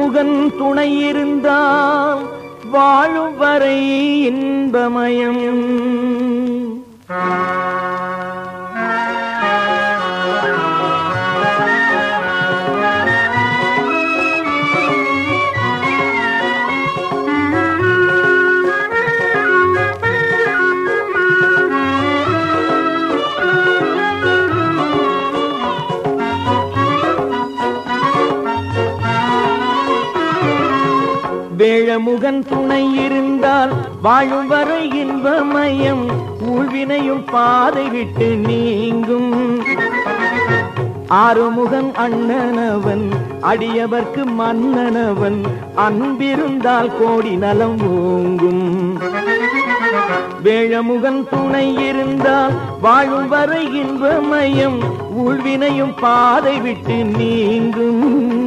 ஆறுமுகன் துணை இருந்தால் வாழும் வரை இன்பமயம் வேழமுகன் துணை இருந்தால் வாழும் வரை இன்பமயம் ஊழ்வினையும் பாதை விட்டு நீங்கும் ஆறுமுகன் அண்ணனவன் அடியவர்க்கு மன்னனவன் அன்பிருந்தால் கோடி நலம் ஓங்கும் வேழமுகன் துணை இருந்தால் வாழும் வரை இன்பமயம் ஊழ்வினையும் பாதை விட்டு நீங்கும்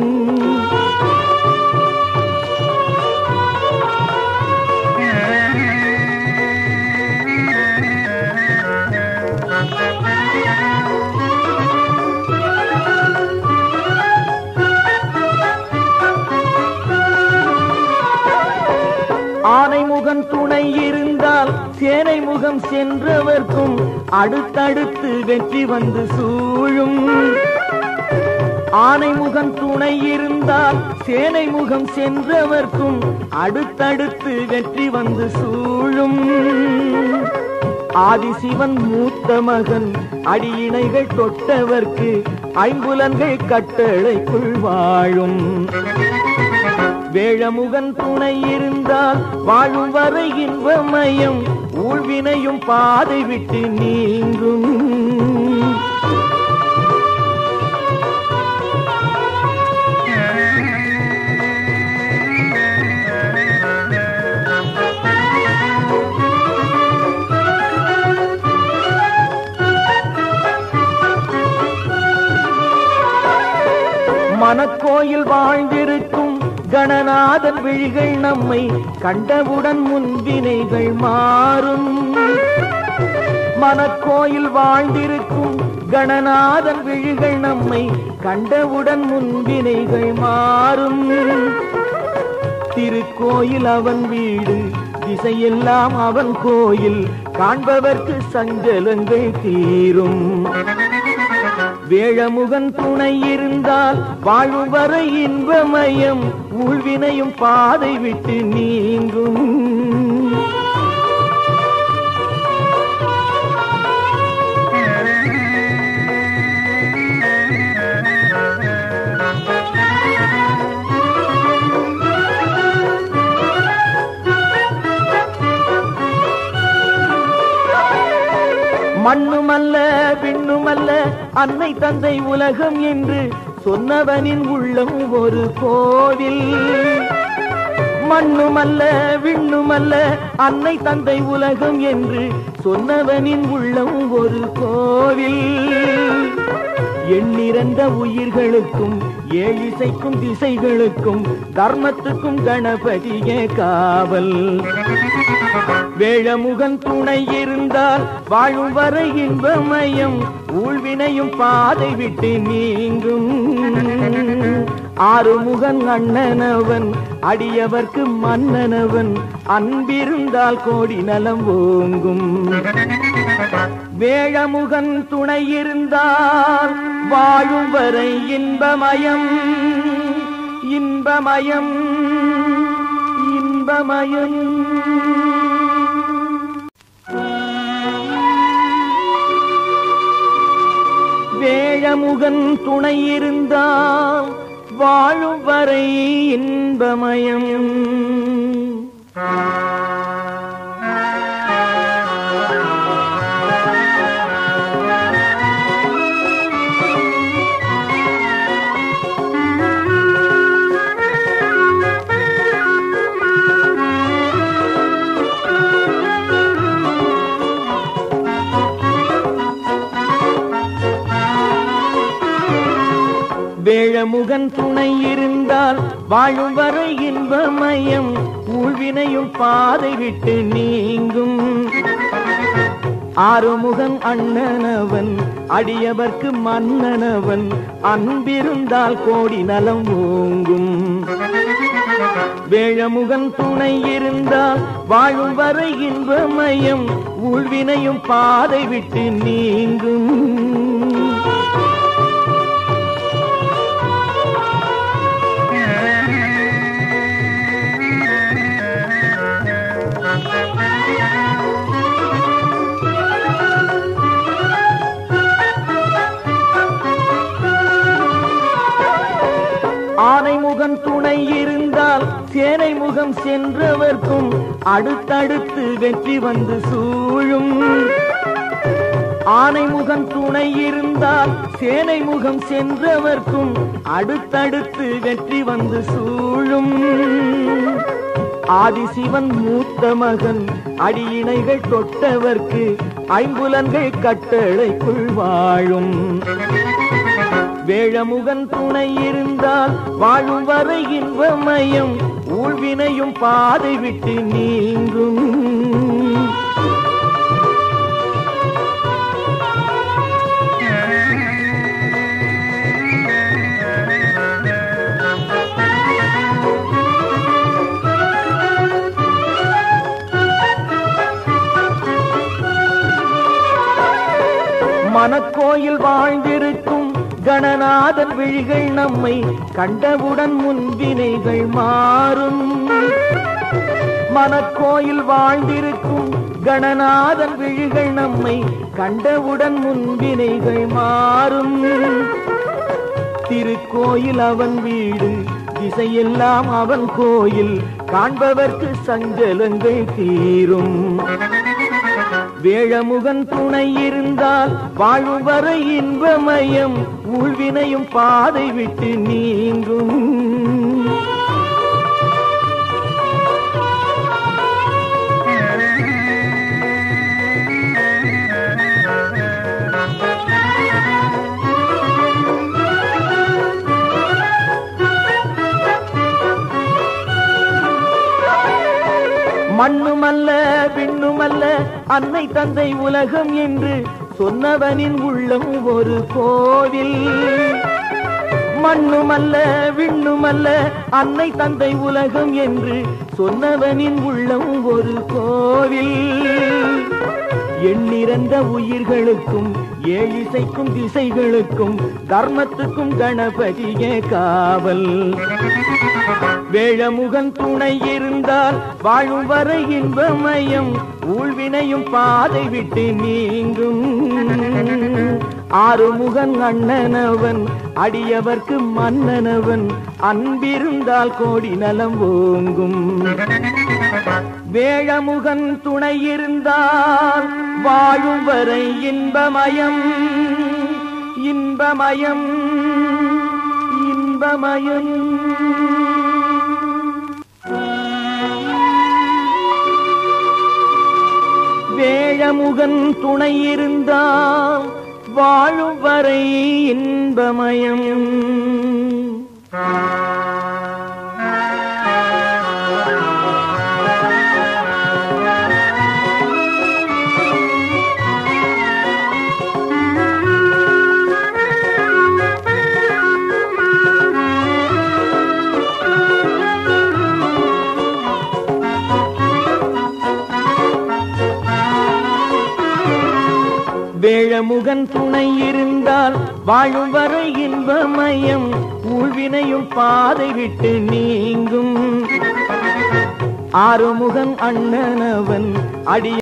ஆனை முகம் துணை இருந்தால் சேனை முகம் சென்றவர்க்கும் அடுத்தடுத்து வெற்றி வந்து சூழும் ஆனை முகம் துணை இருந்தால் சேனை முகம் சென்றவர்க்கும் அடுத்தடுத்து வெற்றி வந்து சூழும் ஆதிசிவன் மூத்த மகன் அடியினைகள் தொட்டவர்க்கு ஐம்புலன்கள் கட்டளைக்குள் வாழும் வேழமுகன் துணை இருந்தால் வாழும் வரை இன்பமயம் ஊழ்வினையும் பாதை விட்டு நீங்கும் மனக்கோயில் வாழ்ந்திருக்கும் கணநாதன் விழிகள் நம்மை கண்டவுடன் முன்வினைகள் மாறும் மனக்கோயில் வாழ்ந்திருக்கும் கணநாதன் விழிகள் நம்மை கண்டவுடன் முன்வினைகள் மாறும் திருக்கோயில் அவன் வீடு திசையெல்லாம் அவன் கோயில் காண்பவர்க்கு சஞ்சலங்கள் தீரும் வேழமுகன் துணை இருந்தால் வாழும் வரை இன்பமயம் ஊழ்வினையும் பாதை விட்டு நீங்கும் மண்ணுமல்ல விண்ணுமல்ல அன்னை தந்தை உலகம் என்று சொன்னவனின் உள்ளம் ஒரு கோவில் மண்ணுமல்ல விண்ணுமல்ல அன்னை தந்தை உலகம் என்று சொன்னவனின் உள்ளம் ஒரு கோவில் எண்ணிறந்த உயிர்களுக்கும் ஏழிசைக்கும் திசைகளுக்கும் தர்மத்துக்கும் கணபதியே காவல் வேழமுகன் துணை இருந்தால் வாழும் வரை இன்பமயம் ஊழ்வினையும் பாதை விட்டு நீங்கும் ஆறுமுகன் அண்ணனவன் அடியவர்க்கு மன்னனவன் அன்பிருந்தால் கோடி நலம் ஓங்கும் வேழமுகன் துணை இருந்தால் வாழும் வரை இன்பமயம் இன்பமயம் இன்பமயம் வேழமுகன் துணை இருந்தால் வாழும் வரை இன்பமயம் வேழமுகன் துணை இருந்தால் வாழும் வரை இன்பமயம் ஊழ்வினையும் பாதை விட்டு நீங்கும் ஆறுமுகன் அண்ணனவன் அடியவர்க்கு மன்னனவன் அன்பிருந்தால் கோடி நலம் ஓங்கும் வேழமுகன் துணை இருந்தால் வாழும் வரை இன்பமயம் ஊழ்வினையும் பாதை விட்டு நீங்கும் ஆனை முகம் துணை இருந்தால் சேனை முகம் சென்றவர்க்கும் அடுத்தடுத்து வெற்றி வந்து சூழும் ஆனை முகம் துணை இருந்தால் சேனை முகம் சென்றவர்க்கும் அடுத்தடுத்து வெற்றி வந்து சூழும் ஆதிசிவன் மூத்த மகன் அடியினைகள் தொட்டவர்க்கு ஐம்புலன்கள் கட்டளைக்குள் வாழும் வேழமுகன் துணை இருந்தால் வாழும் வரை இன்பமயம் ஊழ்வினையும் பாதை விட்டு நீங்கும் மனக்கோயில் வாழ்ந்திருக்கும் கணநாதன் விழிகள் நம்மை கண்டவுடன் முன்வினைகள் மாறும் மனக்கோயில் வாழ்ந்திருக்கும் கணநாதன் விழிகள் நம்மை கண்டவுடன் முன்வினைகள் மாறும் திருக்கோயில் அவன் வீடு திசையெல்லாம் அவன் கோயில் காண்பவர்க்கு சஞ்சலங்கள் தீரும் வேழமுகன் துணை இருந்தால் வாழும் வரை இன்பமயம் ஊழ்வினையும் பாதை விட்டு நீங்கும் மண்ணுமல்ல விண்ணுமல்ல அன்னை தந்தை உலகம் என்று சொன்னவனின் உள்ளம் ஒரு கோவில் மண்ணுமல்ல விண்ணுமல்ல அன்னை தந்தை உலகம் என்று சொன்னவனின் உள்ளம் ஒரு கோவில் எண்ணிறந்த உயிர்களுக்கும் ஏழிசைக்கும் திசைகளுக்கும் தர்மத்துக்கும் கணபதியே காவல் வேழமுகன் துணை இருந்தால் வாழும் வரை இன்பமயம் ஊழ்வினையும் பாதை விட்டு நீங்கும் ஆறுமுகன் அண்ணனவன் அடியவர்க்கு மன்னனவன் அன்பிருந்தால் கோடி நலம் ஓங்கும் வேழமுகன் துணை இருந்தால் வாழும் வரை இன்பமயம் இன்பமயம் இன்பமயம் வேழமுகன் துணை இருந்தால் வாழும் வரை இன்பமயம் வேழமுகன் துணை இருந்தால் வாழும் வரை இன்பமயம் ஊழ்வினையும் பாதை விட்டு நீங்கும் ஆறுமுகன் அண்ணனவன் அடிய